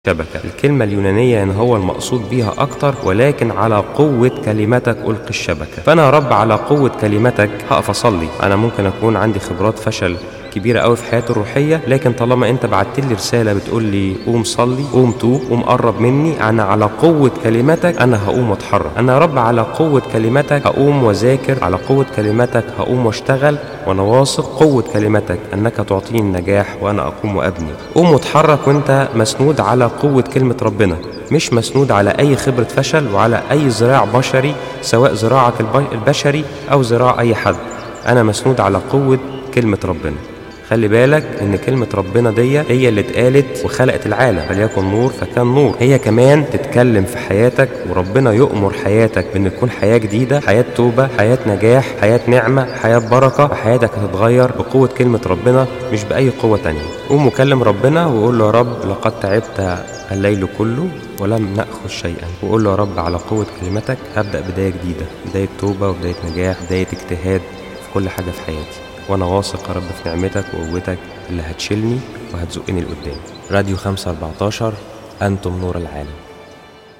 شبكة الكلمة اليونانية إن هو المقصود بيها أكتر ولكن على قوة كلمتك ألقي الشبكة فأنا يا رب على قوة كلمتك هقف أصلي أنا ممكن أكون عندي خبرات فشل كبيرة قوي في حياتي الروحية لكن طالما أنت بعت لي رسالة بتقول لي قوم صلي قوم توب قوم قرب مني أنا على قوة كلمتك أنا هقوم وأتحرك أنا يا رب على قوة كلمتك هقوم وذاكر على قوة كلمتك هقوم واشتغل وأنا واثق قوة كلمتك أنك تعطيني النجاح وأنا أقوم وأبني قوم واتحرك وأنت مسنود على قوة كلمة ربنا مش مسنود على أي خبرة فشل وعلى أي ذراع بشري سواء ذراعك الب- البشري أو ذراع أي حد أنا مسنود على قوة كلمة ربنا خلي بالك ان كلمة ربنا دي هي اللي اتقالت وخلقت العالم فليكن نور فكان نور هي كمان تتكلم في حياتك وربنا يؤمر حياتك بان تكون حياة جديدة حياة توبة حياة نجاح حياة نعمة حياة بركة وحياتك هتتغير بقوة كلمة ربنا مش بأي قوة تانية قوم وكلم ربنا وقول له يا رب لقد تعبت الليل كله ولم نأخذ شيئا وقول له يا رب على قوة كلمتك هبدأ بداية جديدة بداية توبة وبداية نجاح بداية اجتهاد في كل حاجة في حياتي وانا واثق يا رب في نعمتك وقوتك اللي هتشيلني وهتزقني لقدام راديو 514 انتم نور العالم